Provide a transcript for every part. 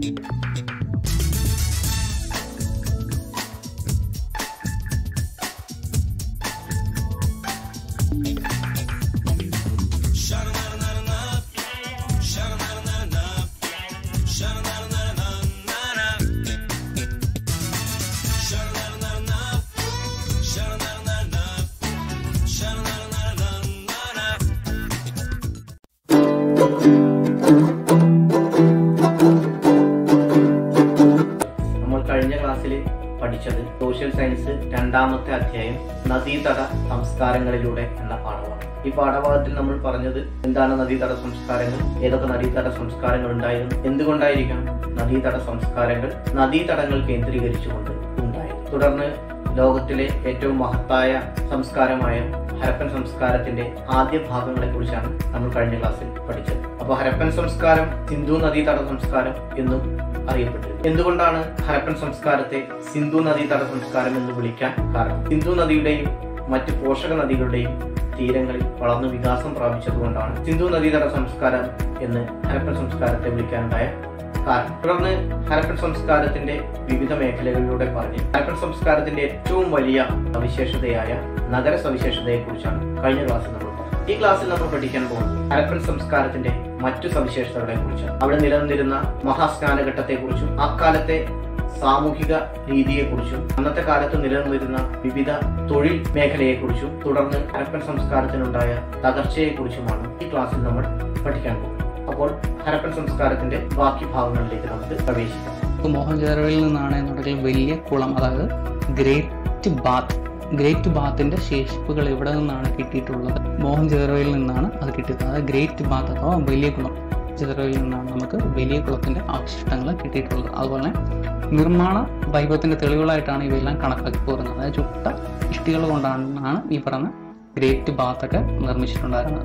നമ്മൾ കഴിഞ്ഞ ക്ലാസ്സിൽ പഠിച്ചത് സോഷ്യൽ സയൻസ് രണ്ടാമത്തെ അധ്യായം നദീതട സംസ്കാരങ്ങളിലൂടെ എന്ന പാഠമാണ് ഈ പാഠഭാഗത്തിൽ നമ്മൾ പറഞ്ഞത് എന്താണ് നദീതട സംസ്കാരങ്ങൾ ഏതൊക്കെ നദീതട സംസ്കാരങ്ങൾ ഉണ്ടായിരുന്നു എന്തുകൊണ്ടായിരിക്കാം നദീതട സംസ്കാരങ്ങൾ നദീതടങ്ങൾ കേന്ദ്രീകരിച്ചുകൊണ്ട് ഉണ്ടായത് തുടർന്ന് ലോകത്തിലെ ഏറ്റവും മഹത്തായ സംസ്കാരമായ ഹരപ്പൻ സംസ്കാരത്തിന്റെ ആദ്യ ഭാഗങ്ങളെ കുറിച്ചാണ് നമ്മൾ കഴിഞ്ഞ ക്ലാസ്സിൽ പഠിച്ചത് അപ്പോൾ ഹരപ്പൻ സംസ്കാരം സിന്ധു നദീതട സംസ്കാരം എന്നും അറിയപ്പെട്ടിരുന്നു എന്തുകൊണ്ടാണ് ഹരപ്പൻ സംസ്കാരത്തെ സിന്ധു നദീതട സംസ്കാരം എന്ന് വിളിക്കാൻ കാരണം സിന്ധു നദിയുടെയും മറ്റ് പോഷക നദികളുടെയും തീരങ്ങളിൽ വളർന്നു വികാസം പ്രാപിച്ചതുകൊണ്ടാണ് സിന്ധു നദീതട സംസ്കാരം എന്ന് ഹരപ്പൻ സംസ്കാരത്തെ വിളിക്കാനുണ്ടായ കാരണം തുടർന്ന് ഹരപ്പൻ സംസ്കാരത്തിന്റെ വിവിധ മേഖലകളിലൂടെ പറഞ്ഞ് ഹരപ്പൻ സംസ്കാരത്തിന്റെ ഏറ്റവും വലിയ സവിശേഷതയായ നഗര സവിശേഷതയെ കുറിച്ചാണ് കഴിഞ്ഞ ക്ലാസ്സിൽ നമ്മൾ പറഞ്ഞത് ഈ ക്ലാസ്സിൽ നമ്മൾ പഠിക്കാൻ പോകുന്നത് ഹരപ്പൻ സംസ്കാരത്തിന്റെ മറ്റു സവിശേഷതകളെ കുറിച്ചാണ് അവിടെ നിലനിന്നിരുന്ന മഹാസ്നാനഘട്ടത്തെ കുറിച്ചും അക്കാലത്തെ സാമൂഹിക രീതിയെക്കുറിച്ചും അന്നത്തെ കാലത്ത് നിലനിന്നിരുന്ന വിവിധ തൊഴിൽ മേഖലയെക്കുറിച്ചും തുടർന്ന് ഹരപ്പൻ സംസ്കാരത്തിനുണ്ടായ തകർച്ചയെക്കുറിച്ചുമാണ് ഈ ക്ലാസ്സിൽ നമ്മൾ പഠിക്കാൻ പോകുന്നത് അപ്പോൾ ഹരപ്പൻ സംസ്കാരത്തിന്റെ ബാക്കി ഭാഗങ്ങളിലേക്ക് നമുക്ക് പ്രവേശിക്കാം ഇപ്പോൾ മോഹൻജാരോയിൽ നിന്നാണ് എന്നുണ്ടെങ്കിൽ വലിയ കുളം അതായത് ഗ്രേറ്റ് ബാത്ത് ഗ്രേറ്റ് ബാത്തിന്റെ ശേഷിപ്പുകൾ എവിടെ നിന്നാണ് കിട്ടിയിട്ടുള്ളത് മോഹൻജാരോയിൽ നിന്നാണ് അത് കിട്ടിയത് അതായത് ഗ്രേറ്റ് ബാത്ത് അഥവാ വലിയ കുളം ജെറോയിൽ നിന്നാണ് നമുക്ക് വലിയ കുളത്തിന്റെ അവശിഷ്ടങ്ങൾ കിട്ടിയിട്ടുള്ളത് അതുപോലെ നിർമ്മാണ വൈഭവത്തിന്റെ തെളിവുകളായിട്ടാണ് ഇവയെല്ലാം കണക്കാക്കി പോരുന്നത് അതായത് ചുട്ട ഇഷ്ടികൾ കൊണ്ടാണ് ഈ പറഞ്ഞ ഗ്രേറ്റ് ബാത്തൊക്കെ നിർമ്മിച്ചിട്ടുണ്ടായിരുന്നത്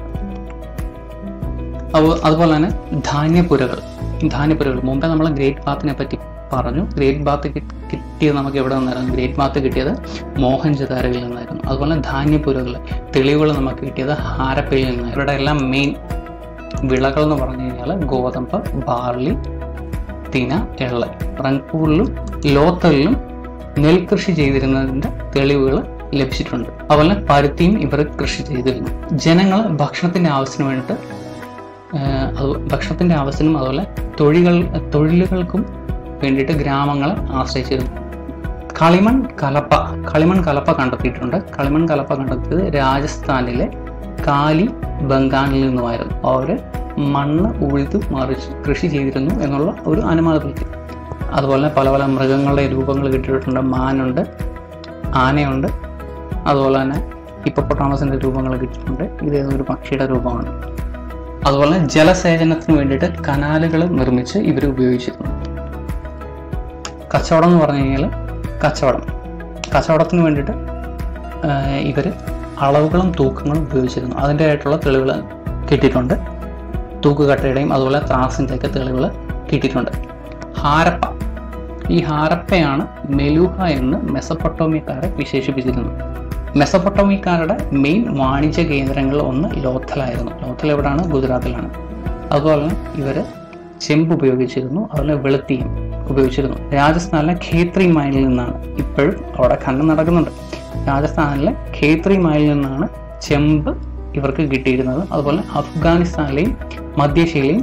അപ്പോൾ അതുപോലെ തന്നെ ധാന്യപ്പുരകൾ ധാന്യപ്പുരകൾ മുമ്പേ നമ്മൾ ഗ്രേറ്റ് ബാത്തിനെ പറ്റി പറഞ്ഞു ഗ്രേറ്റ് ബാത്ത് കിട്ടിയത് നമുക്ക് എവിടെ നിന്നായിരുന്നു ഗ്രേറ്റ് ബാത്ത് കിട്ടിയത് മോഹൻജദാരയിൽ നിന്നായിരുന്നു അതുപോലെ ധാന്യപ്പുരകൾ തെളിവുകൾ നമുക്ക് കിട്ടിയത് ഹാരപ്പയിൽ നിന്നായിരുന്നു ഇവരുടെ എല്ലാം മെയിൻ വിളകൾ എന്ന് പറഞ്ഞു കഴിഞ്ഞാൽ ഗോതമ്പ് ബാർലി തിന എള്ള് റങ്പൂരിലും ലോത്തലിലും നെൽകൃഷി ചെയ്തിരുന്നതിന്റെ തെളിവുകൾ ലഭിച്ചിട്ടുണ്ട് അതുപോലെ പരുത്തിയും ഇവർ കൃഷി ചെയ്തിരുന്നു ജനങ്ങൾ ഭക്ഷണത്തിന്റെ ആവശ്യത്തിന് വേണ്ടിയിട്ട് ഏഹ് അത് ഭക്ഷണത്തിന്റെ ആവശ്യത്തിനും അതുപോലെ തൊഴിലുകൾ തൊഴിലുകൾക്കും വേണ്ടിയിട്ട് ഗ്രാമങ്ങളെ ആശ്രയിച്ചിരുന്നു കളിമൺ കലപ്പ കളിമൺ കലപ്പ കണ്ടെത്തിയിട്ടുണ്ട് കളിമൺ കലപ്പ കണ്ടെത്തിയത് രാജസ്ഥാനിലെ കാലി ബംഗാളിൽ നിന്നുമായിരുന്നു അവർ മണ്ണ് ഉഴുത് മറിച്ച് കൃഷി ചെയ്തിരുന്നു എന്നുള്ള ഒരു അനുമാനത്തിൽ അതുപോലെ പല പല മൃഗങ്ങളുടെ രൂപങ്ങൾ കിട്ടിയിട്ടുണ്ട് മാനുണ്ട് ആനയുണ്ട് അതുപോലെ തന്നെ ഹിപ്പോപ്പൊട്ടാമസിന്റെ രൂപങ്ങൾ കിട്ടിയിട്ടുണ്ട് ഇത് ഒരു പക്ഷിയുടെ രൂപമാണ് അതുപോലെ ജലസേചനത്തിന് വേണ്ടിയിട്ട് കനാലുകൾ നിർമ്മിച്ച് ഇവർ ഉപയോഗിച്ചിരുന്നു കച്ചവടം എന്ന് പറഞ്ഞു കഴിഞ്ഞാൽ കച്ചവടം കച്ചവടത്തിന് വേണ്ടിയിട്ട് ഇവർ അളവുകളും തൂക്കങ്ങളും ഉപയോഗിച്ചിരുന്നു അതിൻ്റെ ആയിട്ടുള്ള തെളിവുകൾ കിട്ടിയിട്ടുണ്ട് തൂക്കുകട്ടയുടെയും അതുപോലെ ത്രാസിൻ്റെയൊക്കെ തെളിവുകൾ കിട്ടിയിട്ടുണ്ട് ഹാരപ്പ ഈ ഹാരപ്പയാണ് മെലൂഹ എന്ന് മെസപ്പൊട്ടോമിയക്കാരെ വിശേഷിപ്പിച്ചിരുന്നത് മെസപ്പൊട്ടോമിക്കാരുടെ മെയിൻ വാണിജ്യ കേന്ദ്രങ്ങളിൽ ഒന്ന് ലോത്തലായിരുന്നു ലോത്തൽ എവിടെയാണ് ഗുജറാത്തിലാണ് അതുപോലെ തന്നെ ഇവർ ചെമ്പ് ഉപയോഗിച്ചിരുന്നു അതുപോലെ വെളുത്തിയും ഉപയോഗിച്ചിരുന്നു രാജസ്ഥാനിലെ ഖേത്രി മൈലിൽ നിന്നാണ് ഇപ്പോഴും അവിടെ ഖനനം നടക്കുന്നുണ്ട് രാജസ്ഥാനിലെ ഖേത്രി മൈലിൽ നിന്നാണ് ചെമ്പ് ഇവർക്ക് കിട്ടിയിരുന്നത് അതുപോലെ അഫ്ഗാനിസ്ഥാനിലെയും മധ്യേഷ്യയിലെയും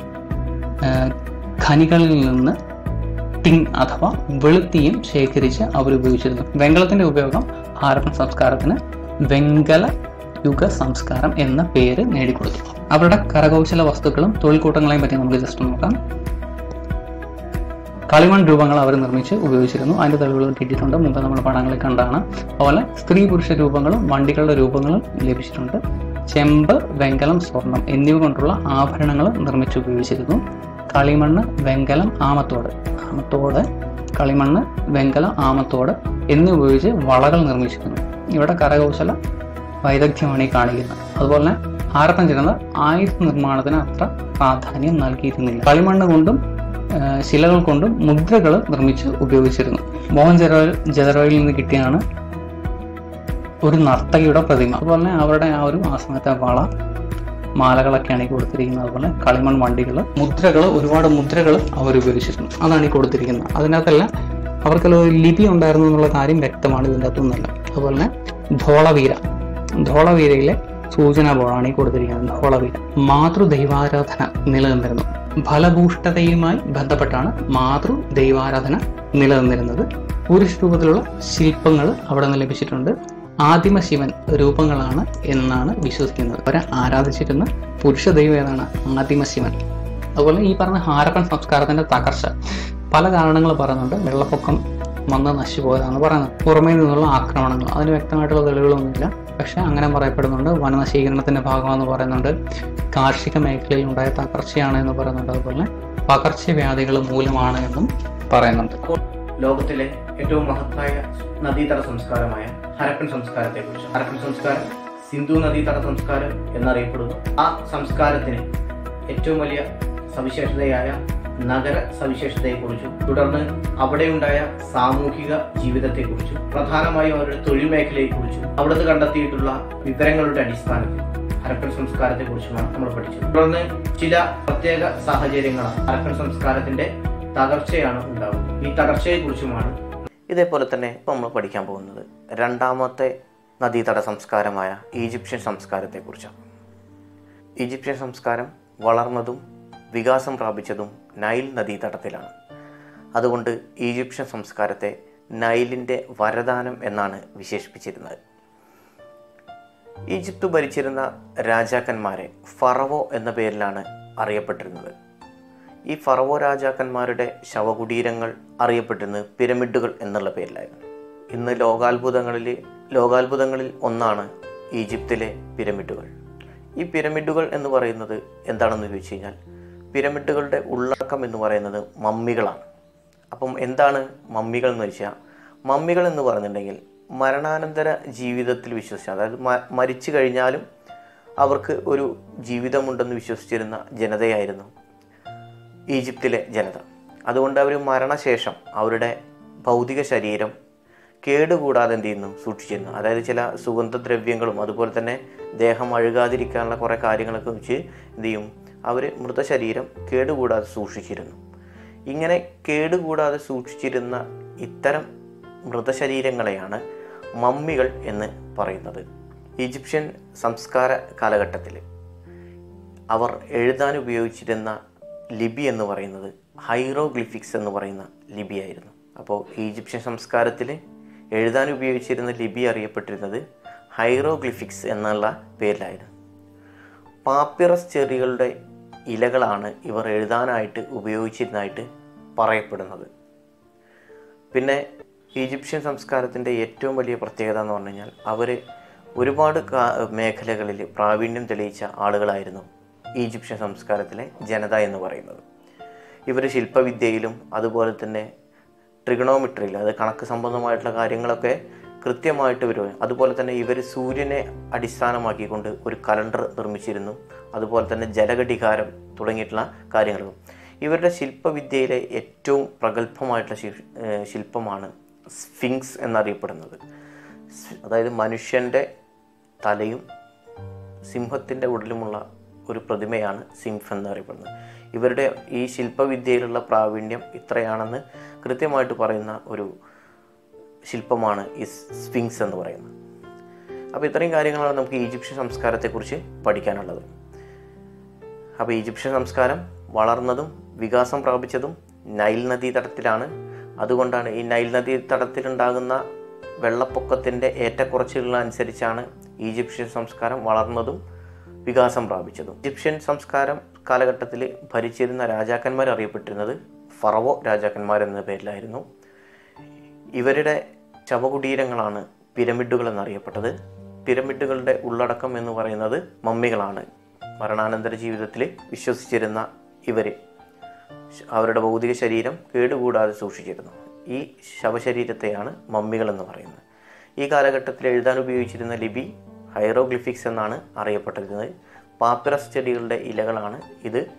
ഖനികളിൽ നിന്ന് ടിങ് അഥവാ വെളുത്തിയും ശേഖരിച്ച് അവർ ഉപയോഗിച്ചിരുന്നു വെങ്കലത്തിന്റെ ഉപയോഗം ഹാരപ്പൻ സംസ്കാരത്തിന് വെങ്കല യുഗ സംസ്കാരം എന്ന പേര് നേടിക്കൊടുത്തു അവരുടെ കരകൗശല വസ്തുക്കളും തൊഴിൽക്കൂട്ടങ്ങളെയും പറ്റി നമുക്ക് ജസ്റ്റ് നോക്കാം കളിമൺ രൂപങ്ങൾ അവർ നിർമ്മിച്ച് ഉപയോഗിച്ചിരുന്നു അതിന്റെ തെളിവുകൾ കിട്ടിയിട്ടുണ്ട് മുമ്പ് നമ്മൾ പടങ്ങളിൽ കണ്ടാണ് അതുപോലെ സ്ത്രീ പുരുഷ രൂപങ്ങളും വണ്ടികളുടെ രൂപങ്ങളും ലഭിച്ചിട്ടുണ്ട് ചെമ്പ് വെങ്കലം സ്വർണം എന്നിവ കൊണ്ടുള്ള ആഭരണങ്ങൾ നിർമ്മിച്ച് ഉപയോഗിച്ചിരുന്നു കളിമണ്ണ് വെങ്കലം ആമത്തോട് ആമത്തോട് കളിമണ്ണ് വെങ്കലം ആമത്തോട് എന്നിവ ഉപയോഗിച്ച് വളകൾ നിർമ്മിച്ചിരുന്നു ഇവിടെ കരകൗശല വൈദഗ്ധ്യമാണ് ഈ കാണിക്കുന്നത് അതുപോലെ തന്നെ ഹാരപ്പൻ ജനത ആയുധ നിർമ്മാണത്തിന് അത്ര പ്രാധാന്യം നൽകിയിരുന്നില്ല കളിമണ്ണ് കൊണ്ടും ശിലകൾ കൊണ്ടും മുദ്രകൾ നിർമ്മിച്ച് ഉപയോഗിച്ചിരുന്നു മോഹൻ ജെറോ ജെറോയിൽ നിന്ന് കിട്ടിയാണ് ഒരു നർത്തകിയുടെ പ്രതിമ അതുപോലെ തന്നെ അവരുടെ ആ ഒരു ആ സമയത്തെ വള മാലകളൊക്കെയാണ് ഈ കൊടുത്തിരിക്കുന്നത് അതുപോലെ കളിമൺ വണ്ടികൾ മുദ്രകൾ ഒരുപാട് മുദ്രകൾ അവർ ഉപയോഗിച്ചിട്ടുണ്ട് അതാണ് ഈ കൊടുത്തിരിക്കുന്നത് അതിനകത്തെല്ലാം അവർക്കെല്ലാം ഒരു ലിപി ഉണ്ടായിരുന്നു എന്നുള്ള കാര്യം വ്യക്തമാണ് ഇതിൻ്റെ അകത്തുനിന്നല്ല അതുപോലെ തന്നെ ധോളവീര ധോളവീരയിലെ സൂചനാ ബോർഡാണ് ഈ കൊടുത്തിരിക്കുന്നത് ധോളവീര മാതൃദൈവാരാധന നിലനിന്നിരുന്നു ഫലഭൂഷ്ടതയുമായി ബന്ധപ്പെട്ടാണ് മാതൃ ദൈവാരാധന നിലനിന്നിരുന്നത് പുരുഷ രൂപത്തിലുള്ള ശില്പങ്ങൾ അവിടെ നിന്ന് ലഭിച്ചിട്ടുണ്ട് ആദിമ ശിവൻ രൂപങ്ങളാണ് എന്നാണ് വിശ്വസിക്കുന്നത് അവരെ ആരാധിച്ചിരുന്ന പുരുഷ ദൈവം ഏതാണ് ആദിമ ശിവൻ അതുപോലെ ഈ പറഞ്ഞ ഹാരപ്പൻ സംസ്കാരത്തിന്റെ തകർച്ച പല കാരണങ്ങൾ പറയുന്നുണ്ട് വെള്ളപ്പൊക്കം വന്ന് നശിച്ചു പോയതാണെന്ന് പറയുന്നത് പുറമേ നിന്നുള്ള ആക്രമണങ്ങൾ അതിന് വ്യക്തമായിട്ടുള്ള തെളിവുകളൊന്നുമില്ല പക്ഷെ അങ്ങനെ പറയപ്പെടുന്നുണ്ട് വനനശീകരണത്തിന്റെ ഭാഗമാണെന്ന് പറയുന്നുണ്ട് കാർഷിക മേഖലയിൽ ഉണ്ടായ തകർച്ചയാണ് എന്ന് പറയുന്നുണ്ട് അതുപോലെ പകർച്ചവ്യാധികൾ മൂലമാണ് എന്നും പറയുന്നുണ്ട് അപ്പോൾ ലോകത്തിലെ ഏറ്റവും മഹത്തായ നദീതട സംസ്കാരമായ ഹരപ്പൻ സംസ്കാരത്തെ കുറിച്ച് ഹരപ്പൻ സംസ്കാരം സിന്ധു നദീതട സംസ്കാരം എന്നറിയപ്പെടുന്നു ആ സംസ്കാരത്തിന് ഏറ്റവും വലിയ സവിശേഷതയായ നഗര സവിശേഷതയെക്കുറിച്ചും തുടർന്ന് അവിടെയുണ്ടായ സാമൂഹിക ജീവിതത്തെക്കുറിച്ചും പ്രധാനമായും അവരുടെ തൊഴിൽ മേഖലയെക്കുറിച്ചും അവിടുന്ന് കണ്ടെത്തിയിട്ടുള്ള വിവരങ്ങളുടെ അടിസ്ഥാനത്തിൽ ഹരപ്പൻ സംസ്കാരത്തെ കുറിച്ചുമാണ് നമ്മൾ പഠിച്ചത് തുടർന്ന് ചില പ്രത്യേക സാഹചര്യങ്ങളാണ് ഹരപ്പൻ സംസ്കാരത്തിന്റെ തകർച്ചയാണ് ഉണ്ടാകുന്നത് ഈ തകർച്ചയെ കുറിച്ചുമാണ് ഇതേപോലെ തന്നെ ഇപ്പോൾ നമ്മൾ പഠിക്കാൻ പോകുന്നത് രണ്ടാമത്തെ നദീതട സംസ്കാരമായ ഈജിപ്ഷ്യൻ സംസ്കാരത്തെക്കുറിച്ചാണ് ഈജിപ്ഷ്യൻ സംസ്കാരം വളർന്നതും വികാസം പ്രാപിച്ചതും നൈൽ നദീതടത്തിലാണ് അതുകൊണ്ട് ഈജിപ്ഷ്യൻ സംസ്കാരത്തെ നൈലിൻ്റെ വരദാനം എന്നാണ് വിശേഷിപ്പിച്ചിരുന്നത് ഈജിപ്ത് ഭരിച്ചിരുന്ന രാജാക്കന്മാരെ ഫറവോ എന്ന പേരിലാണ് അറിയപ്പെട്ടിരുന്നത് ഈ ഫറവോ രാജാക്കന്മാരുടെ ശവകുടീരങ്ങൾ അറിയപ്പെട്ടിരുന്നത് പിരമിഡുകൾ എന്നുള്ള പേരിലായിരുന്നു ഇന്ന് ലോകാത്ഭുതങ്ങളിൽ ലോകാത്ഭുതങ്ങളിൽ ഒന്നാണ് ഈജിപ്തിലെ പിരമിഡുകൾ ഈ പിരമിഡുകൾ എന്ന് പറയുന്നത് എന്താണെന്ന് ചോദിച്ചു കഴിഞ്ഞാൽ പിരമിഡുകളുടെ ഉള്ളടക്കം എന്ന് പറയുന്നത് മമ്മികളാണ് അപ്പം എന്താണ് മമ്മികൾ എന്ന് വെച്ചാൽ മമ്മികൾ എന്ന് പറഞ്ഞിട്ടുണ്ടെങ്കിൽ മരണാനന്തര ജീവിതത്തിൽ വിശ്വസിച്ച അതായത് മ- മരിച്ചു കഴിഞ്ഞാലും അവർക്ക് ഒരു ജീവിതമുണ്ടെന്ന് വിശ്വസിച്ചിരുന്ന ജനതയായിരുന്നു ഈജിപ്തിലെ ജനത അതുകൊണ്ട് അവർ മരണശേഷം അവരുടെ ഭൗതിക ശരീരം കേടുകൂടാതെ എന്ത് ചെയ്യുന്നു സൂക്ഷിച്ചിരുന്നു അതായത് ചില സുഗന്ധദ്രവ്യങ്ങളും അതുപോലെ തന്നെ ദേഹം അഴുകാതിരിക്കാനുള്ള കുറേ കാര്യങ്ങളൊക്കെ വെച്ച് എന്ത് ചെയ്യും അവർ മൃതശരീരം കേടുകൂടാതെ സൂക്ഷിച്ചിരുന്നു ഇങ്ങനെ കേടുകൂടാതെ സൂക്ഷിച്ചിരുന്ന ഇത്തരം മൃതശരീരങ്ങളെയാണ് മമ്മികൾ എന്ന് പറയുന്നത് ഈജിപ്ഷ്യൻ സംസ്കാര കാലഘട്ടത്തിൽ അവർ എഴുതാൻ ഉപയോഗിച്ചിരുന്ന ലിപി എന്ന് പറയുന്നത് ഹൈറോഗ്ലിഫിക്സ് എന്ന് പറയുന്ന ലിപിയായിരുന്നു അപ്പോൾ ഈജിപ്ഷ്യൻ സംസ്കാരത്തിൽ എഴുതാൻ ഉപയോഗിച്ചിരുന്ന ലിപി അറിയപ്പെട്ടിരുന്നത് ഹൈറോഗ്ലിഫിക്സ് എന്നുള്ള പേരിലായിരുന്നു പാപ്പിറസ് ചെറികളുടെ ഇലകളാണ് ഇവർ എഴുതാനായിട്ട് ഉപയോഗിച്ചിരുന്നതായിട്ട് പറയപ്പെടുന്നത് പിന്നെ ഈജിപ്ഷ്യൻ സംസ്കാരത്തിൻ്റെ ഏറ്റവും വലിയ പ്രത്യേകത എന്ന് പറഞ്ഞു കഴിഞ്ഞാൽ അവർ ഒരുപാട് കാ- മേഖലകളിൽ പ്രാവീണ്യം തെളിയിച്ച ആളുകളായിരുന്നു ഈജിപ്ഷ്യൻ സംസ്കാരത്തിലെ ജനത എന്ന് പറയുന്നത് ഇവർ ശില്പവിദ്യയിലും അതുപോലെ തന്നെ ട്രിഗണോമെട്രിയിൽ അത് കണക്ക് സംബന്ധമായിട്ടുള്ള കാര്യങ്ങളൊക്കെ കൃത്യമായിട്ട് വരും അതുപോലെ തന്നെ ഇവർ സൂര്യനെ അടിസ്ഥാനമാക്കിക്കൊണ്ട് ഒരു കലണ്ടർ നിർമ്മിച്ചിരുന്നു അതുപോലെ തന്നെ ജലഘടികാരം തുടങ്ങിയിട്ടുള്ള കാര്യങ്ങളും ഇവരുടെ ശില്പവിദ്യയിലെ ഏറ്റവും പ്രഗത്ഭമായിട്ടുള്ള ശി- ഏഹ് ശില്പമാണ് സ്ഫിങ്സ് എന്നറിയപ്പെടുന്നത് സ്- അതായത് മനുഷ്യൻ്റെ തലയും സിംഹത്തിൻ്റെ ഉടലുമുള്ള ഒരു പ്രതിമയാണ് സിംഫ് എന്നറിയപ്പെടുന്നത് ഇവരുടെ ഈ ശില്പവിദ്യയിലുള്ള പ്രാവീണ്യം ഇത്രയാണെന്ന് കൃത്യമായിട്ട് പറയുന്ന ഒരു ശില്പമാണ് ഈ സ്ഫിങ്സ് എന്ന് പറയുന്നത് അപ്പോൾ ഇത്രയും കാര്യങ്ങളാണ് നമുക്ക് ഈജിപ്ഷ്യൻ സംസ്കാരത്തെക്കുറിച്ച് പഠിക്കാനുള്ളത് അപ്പോൾ ഈജിപ്ഷ്യൻ സംസ്കാരം വളർന്നതും വികാസം പ്രാപിച്ചതും നൈൽ നദീ തടത്തിലാണ് അതുകൊണ്ടാണ് ഈ നൈൽ നദീ തടത്തിലുണ്ടാകുന്ന വെള്ളപ്പൊക്കത്തിൻ്റെ ഏറ്റക്കുറച്ചിലുകളനുസരിച്ചാണ് ഈജിപ്ഷ്യൻ സംസ്കാരം വളർന്നതും വികാസം പ്രാപിച്ചതും ഈജിപ്ഷ്യൻ സംസ്കാരം കാലഘട്ടത്തിൽ ഭരിച്ചിരുന്ന രാജാക്കന്മാർ അറിയപ്പെട്ടിരുന്നത് ഫറവോ രാജാക്കന്മാർ എന്ന പേരിലായിരുന്നു ഇവരുടെ ശവകുടീരങ്ങളാണ് പിരമിഡുകൾ എന്നറിയപ്പെട്ടത് പിരമിഡുകളുടെ ഉള്ളടക്കം എന്ന് പറയുന്നത് മമ്മികളാണ് മരണാനന്തര ജീവിതത്തിൽ വിശ്വസിച്ചിരുന്ന ഇവർ അവരുടെ ഭൗതിക ശരീരം കേടുകൂടാതെ സൂക്ഷിച്ചിരുന്നു ഈ ശവശരീരത്തെയാണ് മമ്മികൾ എന്ന് പറയുന്നത് ഈ കാലഘട്ടത്തിൽ എഴുതാൻ ഉപയോഗിച്ചിരുന്ന ലിപി ഹൈറോഗ്ലിഫിക്സ് എന്നാണ് അറിയപ്പെട്ടിരുന്നത് പാപ്പിറസ് ചെടികളുടെ ഇലകളാണ് ഇത്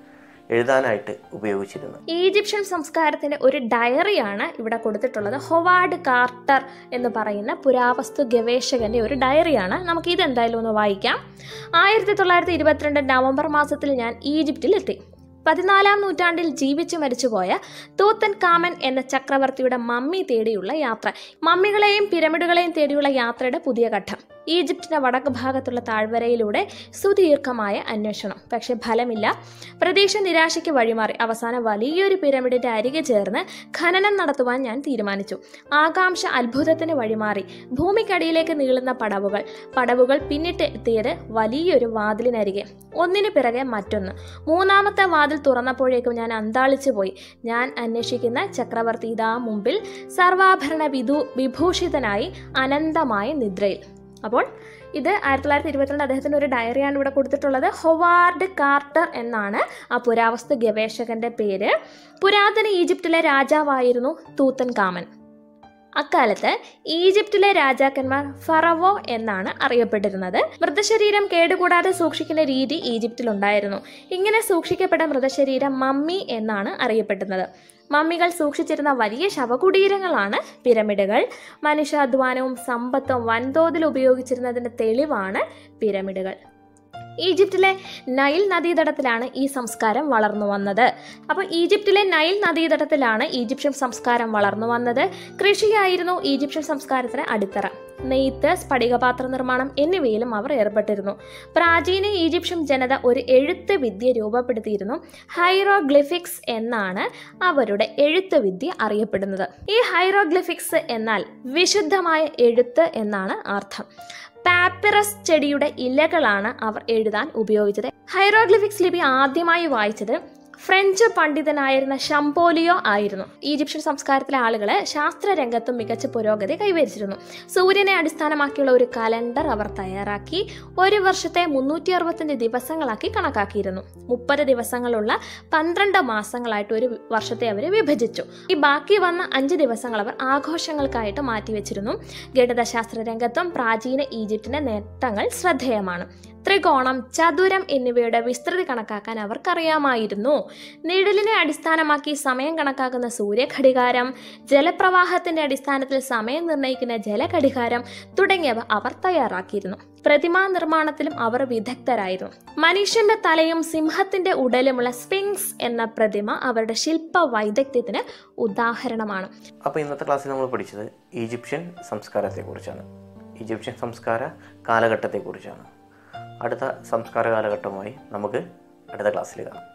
എഴുതാനായിട്ട് ഉപയോഗിച്ചിരുന്നത് ഈജിപ്ഷ്യൻ സംസ്കാരത്തിന്റെ ഒരു ഡയറിയാണ് ഇവിടെ കൊടുത്തിട്ടുള്ളത് ഹൊവാർഡ് കാർട്ടർ എന്ന് പറയുന്ന പുരാവസ്തു ഗവേഷകന്റെ ഒരു ഡയറിയാണ് നമുക്ക് ഇത് എന്തായാലും ഒന്ന് വായിക്കാം ആയിരത്തി തൊള്ളായിരത്തി ഇരുപത്തിരണ്ട് നവംബർ മാസത്തിൽ ഞാൻ ഈജിപ്തിലെത്തി പതിനാലാം നൂറ്റാണ്ടിൽ ജീവിച്ചു മരിച്ചുപോയ തൂത്തൻ കാമൻ എന്ന ചക്രവർത്തിയുടെ മമ്മി തേടിയുള്ള യാത്ര മമ്മികളെയും പിരമിഡുകളെയും തേടിയുള്ള യാത്രയുടെ പുതിയ ഘട്ടം ഈജിപ്തിന്റെ വടക്ക് ഭാഗത്തുള്ള താഴ്വരയിലൂടെ സുദീർഘമായ അന്വേഷണം പക്ഷെ ഫലമില്ല പ്രതീക്ഷ നിരാശയ്ക്ക് വഴിമാറി അവസാനം വലിയൊരു പിരമിഡിന്റെ അരികെ ചേർന്ന് ഖനനം നടത്തുവാൻ ഞാൻ തീരുമാനിച്ചു ആകാംക്ഷ അത്ഭുതത്തിന് വഴിമാറി ഭൂമിക്കടിയിലേക്ക് നീളുന്ന പടവുകൾ പടവുകൾ പിന്നിട്ട് എത്തിയത് വലിയൊരു വാതിലിനരികെ ഒന്നിനു പിറകെ മറ്റൊന്ന് മൂന്നാമത്തെ വാതിൽ തുറന്നപ്പോഴേക്കും ഞാൻ അന്താളിച്ചു പോയി ഞാൻ അന്വേഷിക്കുന്ന ചക്രവർത്തി ഇതാ മുമ്പിൽ സർവാഭരണ വിധു വിഭൂഷിതനായി അനന്തമായ നിദ്രയിൽ അപ്പോൾ ഇത് ആയിരത്തി തൊള്ളായിരത്തി ഇരുപത്തിരണ്ട് അദ്ദേഹത്തിൻ്റെ ഒരു ഡയറിയാണ് ഇവിടെ കൊടുത്തിട്ടുള്ളത് ഹൊവാർഡ് കാർട്ടർ എന്നാണ് ആ പുരാവസ്തു ഗവേഷകന്റെ പേര് പുരാതന ഈജിപ്തിലെ രാജാവായിരുന്നു തൂത്തൻ കാമൻ അക്കാലത്ത് ഈജിപ്തിലെ രാജാക്കന്മാർ ഫറവോ എന്നാണ് അറിയപ്പെട്ടിരുന്നത് മൃതശരീരം കേടുകൂടാതെ സൂക്ഷിക്കുന്ന രീതി ഈജിപ്തിലുണ്ടായിരുന്നു ഇങ്ങനെ സൂക്ഷിക്കപ്പെട്ട മൃതശരീരം മമ്മി എന്നാണ് അറിയപ്പെടുന്നത് മമ്മികൾ സൂക്ഷിച്ചിരുന്ന വലിയ ശവകുടീരങ്ങളാണ് പിരമിഡുകൾ മനുഷ്യാധ്വാനവും സമ്പത്തും വൻതോതിൽ ഉപയോഗിച്ചിരുന്നതിന്റെ തെളിവാണ് പിരമിഡുകൾ ഈജിപ്തിലെ നൈൽ നദീതടത്തിലാണ് ഈ സംസ്കാരം വളർന്നു വന്നത് അപ്പോൾ ഈജിപ്തിലെ നൈൽ നദീതടത്തിലാണ് ഈജിപ്ഷ്യൻ സംസ്കാരം വളർന്നു വന്നത് കൃഷിയായിരുന്നു ഈജിപ്ഷ്യൻ സംസ്കാരത്തിന് അടിത്തറ നെയ്ത്ത് സ്ഫടികപാത്ര നിർമ്മാണം എന്നിവയിലും അവർ ഏർപ്പെട്ടിരുന്നു പ്രാചീന ഈജിപ്ഷ്യൻ ജനത ഒരു എഴുത്ത് വിദ്യ രൂപപ്പെടുത്തിയിരുന്നു ഹൈറോഗ്ലിഫിക്സ് എന്നാണ് അവരുടെ എഴുത്ത് വിദ്യ അറിയപ്പെടുന്നത് ഈ ഹൈറോഗ്ലിഫിക്സ് എന്നാൽ വിശുദ്ധമായ എഴുത്ത് എന്നാണ് അർത്ഥം പാപ്പിറസ് ചെടിയുടെ ഇലകളാണ് അവർ എഴുതാൻ ഉപയോഗിച്ചത് ഹൈറോഗ്ലിഫിക്സ് ലിപി ആദ്യമായി വായിച്ചത് ഫ്രഞ്ച് പണ്ഡിതനായിരുന്ന ഷംപോലിയോ ആയിരുന്നു ഈജിപ്ഷ്യൻ സംസ്കാരത്തിലെ ആളുകൾ ശാസ്ത്രരംഗത്തും മികച്ച പുരോഗതി കൈവരിച്ചിരുന്നു സൂര്യനെ അടിസ്ഥാനമാക്കിയുള്ള ഒരു കലണ്ടർ അവർ തയ്യാറാക്കി ഒരു വർഷത്തെ മുന്നൂറ്റി അറുപത്തഞ്ച് ദിവസങ്ങളാക്കി കണക്കാക്കിയിരുന്നു മുപ്പത് ദിവസങ്ങളുള്ള പന്ത്രണ്ട് മാസങ്ങളായിട്ട് ഒരു വർഷത്തെ അവർ വിഭജിച്ചു ഈ ബാക്കി വന്ന അഞ്ച് ദിവസങ്ങൾ അവർ ആഘോഷങ്ങൾക്കായിട്ട് മാറ്റിവെച്ചിരുന്നു ഗണിതശാസ്ത്ര രംഗത്തും പ്രാചീന ഈജിപ്തിന്റെ നേട്ടങ്ങൾ ശ്രദ്ധേയമാണ് ത്രികോണം ചതുരം എന്നിവയുടെ വിസ്തൃതി കണക്കാക്കാൻ അവർക്കറിയാമായിരുന്നു നിഴലിനെ അടിസ്ഥാനമാക്കി സമയം കണക്കാക്കുന്ന സൂര്യഘടികാരം ജലപ്രവാഹത്തിന്റെ അടിസ്ഥാനത്തിൽ സമയം നിർണ്ണയിക്കുന്ന ജലഘടികാരം തുടങ്ങിയവ അവർ തയ്യാറാക്കിയിരുന്നു പ്രതിമാ നിർമ്മാണത്തിലും അവർ വിദഗ്ധരായിരുന്നു മനുഷ്യന്റെ തലയും സിംഹത്തിന്റെ ഉടലുമുള്ള സ്പിങ്സ് എന്ന പ്രതിമ അവരുടെ ശില്പ വൈദഗ്ധ്യത്തിന് ഉദാഹരണമാണ് അപ്പോൾ ഇന്നത്തെ ക്ലാസ്സിൽ നമ്മൾ പഠിച്ചത് ഈജിപ്ഷ്യൻ സംസ്കാരത്തെക്കുറിച്ചാണ് ഈജിപ്ഷ്യൻ സംസ്കാര കാലഘട്ടത്തെക്കുറിച്ചാണ് അടുത്ത സംസ്കാര കാലഘട്ടവുമായി നമുക്ക് അടുത്ത ക്ലാസ്സിൽ കാണാം